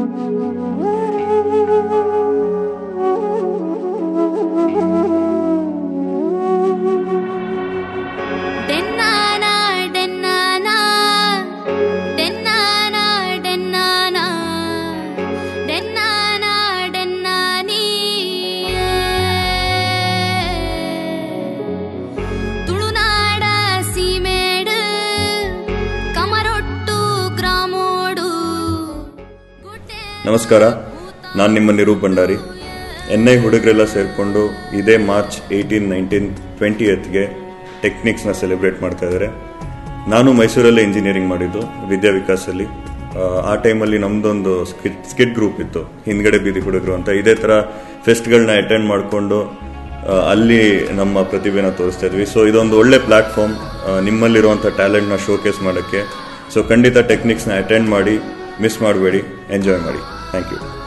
ಡೆನ್ನಾನಾ ಡೆನ್ನಾನಾ ಡೆನ್ನಾನಾ ಡೆನ್ನಾನಾ ಡೆನ್ನಾನಾ ಡೆನ್ನಾನೀ ತುಳುನಾಡ ಸೀಮೇಡು ಕಮರೊಟ್ಟು ಗ್ರಾಮೋಡು ನಮಸ್ಕಾರ ನಾನು ನಿಮ್ಮ ನಿರೂಪ್ ಭಂಡಾರಿ ಎನ್ ಐ ಹುಡುಗರೆಲ್ಲ ಸೇರಿಕೊಂಡು ಇದೇ ಮಾರ್ಚ್ ಏಯ್ಟೀನ್ ನೈನ್ಟೀನ್ ಟ್ವೆಂಟಿ ಎತ್ಗೆ ಟೆಕ್ನಿಕ್ಸ್ನ ಸೆಲೆಬ್ರೇಟ್ ಮಾಡ್ತಾ ಇದ್ದಾರೆ ನಾನು ಮೈಸೂರಲ್ಲೇ ಇಂಜಿನಿಯರಿಂಗ್ ಮಾಡಿದ್ದು ವಿದ್ಯಾ ವಿಕಾಸಲ್ಲಿ ಆ, ಆ ಟೈಮಲ್ಲಿ ನಮ್ದೊಂದು ಸ್ಕಿಟ್ ಸ್ಕಿಟ್ ಗ್ರೂಪ್ ಇತ್ತು ಹಿಂದ್ಗಡೆ ಬೀದಿ ಹುಡುಗರು ಅಂತ ಇದೇ ಥರ ಫೆಸ್ಟ್ಗಳನ್ನ ಅಟೆಂಡ್ ಮಾಡಿಕೊಂಡು ಅಲ್ಲಿ ನಮ್ಮ ಪ್ರತಿಭೆನ ತೋರಿಸ್ತಾ ಇದ್ವಿ ಸೊ ಇದೊಂದು ಒಳ್ಳೆ ಪ್ಲಾಟ್ಫಾರ್ಮ್ ನಿಮ್ಮಲ್ಲಿರುವಂಥ ಟ್ಯಾಲೆಂಟ್ನ ಶೋಕೇಸ್ ಮಾಡೋಕ್ಕೆ ಸೊ ಖಂಡಿತ ಟೆಕ್ನಿಕ್ಸ್ನ ಅಟೆಂಡ್ ಮಾಡಿ ಮಿಸ್ ಮಾಡಬೇಡಿ ಎಂಜಾಯ್ ಮಾಡಿ ಥ್ಯಾಂಕ್ ಯು